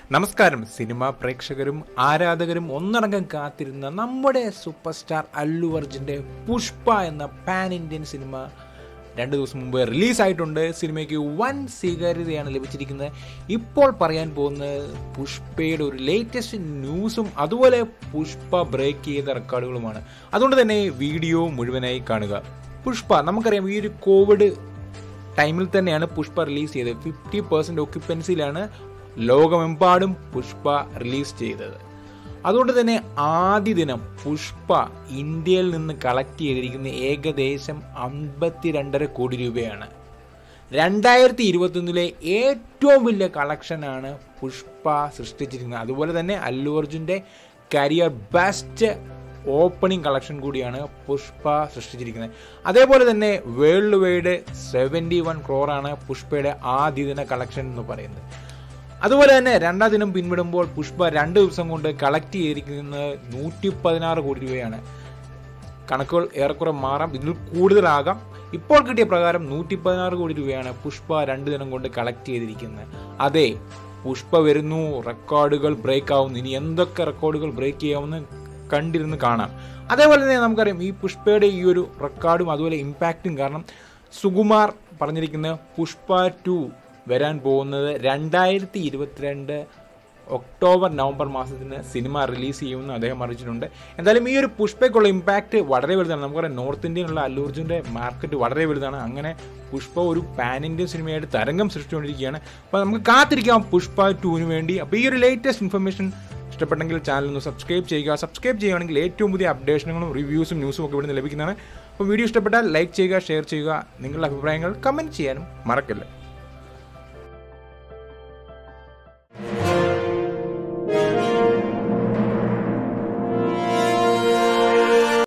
നമസ്കാരം സിനിമാ പ്രേക്ഷകരും ആരാധകരും ഒന്നടങ്കം കാത്തിരുന്ന നമ്മുടെ സൂപ്പർ സ്റ്റാർ അല്ലു അർജുൻ്റെ പുഷ്പ എന്ന പാൻ ഇന്ത്യൻ സിനിമ രണ്ട് ദിവസം മുമ്പ് റിലീസായിട്ടുണ്ട് സിനിമയ്ക്ക് വൻ സ്വീകാര്യതയാണ് ലഭിച്ചിരിക്കുന്നത് ഇപ്പോൾ പറയാൻ പോകുന്നത് പുഷ്പയുടെ ഒരു ലേറ്റസ്റ്റ് ന്യൂസും അതുപോലെ പുഷ്പ ബ്രേക്ക് ചെയ്ത റെക്കോർഡുകളുമാണ് അതുകൊണ്ട് തന്നെ വീഡിയോ മുഴുവനായി കാണുക പുഷ്പ നമുക്കറിയാം ഈ ഒരു കോവിഡ് ടൈമിൽ തന്നെയാണ് പുഷ്പ റിലീസ് ചെയ്തത് ഫിഫ്റ്റി പെർസെൻറ്റ് ഓക്യുപ്പൻസിയിലാണ് ലോകമെമ്പാടും പുഷ്പ റിലീസ് ചെയ്തത് അതുകൊണ്ട് തന്നെ ആദ്യ ദിനം പുഷ്പ ഇന്ത്യയിൽ നിന്ന് കളക്ട് ചെയ്തിരിക്കുന്ന ഏകദേശം അമ്പത്തി രണ്ടര കോടി രൂപയാണ് രണ്ടായിരത്തി ഇരുപത്തൊന്നിലെ ഏറ്റവും വലിയ കളക്ഷനാണ് പുഷ്പ സൃഷ്ടിച്ചിരിക്കുന്നത് അതുപോലെ തന്നെ അല്ലു അർജുൻ്റെ കരിയർ ബെസ്റ്റ് ഓപ്പണിംഗ് കളക്ഷൻ കൂടിയാണ് പുഷ്പ സൃഷ്ടിച്ചിരിക്കുന്നത് അതേപോലെ തന്നെ വേൾഡ് വൈഡ് സെവൻറ്റി വൺ ക്രോറാണ് പുഷ്പയുടെ ആദ്യ ദിന കളക്ഷൻ എന്ന് പറയുന്നത് അതുപോലെ തന്നെ രണ്ടാം ദിനം പിൻവിടുമ്പോൾ പുഷ്പ രണ്ട് ദിവസം കൊണ്ട് കളക്ട് ചെയ്തിരിക്കുന്നത് നൂറ്റി പതിനാറ് കോടി രൂപയാണ് കണക്കുകൾ ഏറെക്കുറെ മാറാം ഇതിൽ കൂടുതലാകാം ഇപ്പോൾ കിട്ടിയ പ്രകാരം നൂറ്റി പതിനാറ് കോടി രൂപയാണ് പുഷ്പ രണ്ട് ദിനം കൊണ്ട് കളക്ട് ചെയ്തിരിക്കുന്നത് അതെ പുഷ്പ വരുന്നു റെക്കോർഡുകൾ ബ്രേക്ക് ആവുന്നു ഇനി എന്തൊക്കെ റെക്കോർഡുകൾ ബ്രേക്ക് ചെയ്യാമെന്ന് കണ്ടിരുന്ന് കാണാം അതേപോലെ തന്നെ നമുക്കറിയാം ഈ പുഷ്പയുടെ ഈ ഒരു റെക്കോർഡും അതുപോലെ ഇമ്പാക്റ്റും കാരണം സുകുമാർ പറഞ്ഞിരിക്കുന്ന പുഷ്പ ടു വരാൻ പോകുന്നത് രണ്ടായിരത്തി ഇരുപത്തിരണ്ട് ഒക്ടോബർ നവംബർ മാസത്തിന് സിനിമ റിലീസ് ചെയ്യുമെന്ന് അദ്ദേഹം അറിയിച്ചിട്ടുണ്ട് എന്തായാലും ഈ ഒരു പുഷ്പയ്ക്കുള്ള ഇമ്പാക്റ്റ് വളരെ വലുതാണ് നമുക്കറിയാം നോർത്ത് ഇന്ത്യയിലുള്ള അല്ലു അർജുൻ്റെ മാർക്കറ്റ് വളരെ വലുതാണ് അങ്ങനെ പുഷ്പ ഒരു പാൻ ഇന്ത്യൻ സിനിമയായിട്ട് തരംഗം സൃഷ്ടിച്ചുകൊണ്ടിരിക്കുകയാണ് അപ്പോൾ നമുക്ക് കാത്തിരിക്കാം പുഷ്പ ടൂവിന് വേണ്ടി അപ്പോൾ ഈ ഒരു ലേറ്റസ്റ്റ് ഇൻഫർമേഷൻ ഇഷ്ടപ്പെട്ടെങ്കിൽ ചാനൽ ഒന്ന് സബ്സ്ക്രൈബ് ചെയ്യുക സബ്സ്ക്രൈബ് ചെയ്യുകയാണെങ്കിൽ ഏറ്റവും പുതിയ അപ്ഡേഷനുകളും റിവ്യൂസും ന്യൂസും ഒക്കെ ഇവിടുന്ന് ലഭിക്കുന്നതാണ് അപ്പോൾ വീഡിയോ ഇഷ്ടപ്പെട്ടാൽ ലൈക്ക് ചെയ്യുക ഷെയർ ചെയ്യുക നിങ്ങളുടെ അഭിപ്രായങ്ങൾ കമൻറ്റ് ചെയ്യാനും മറക്കല്ല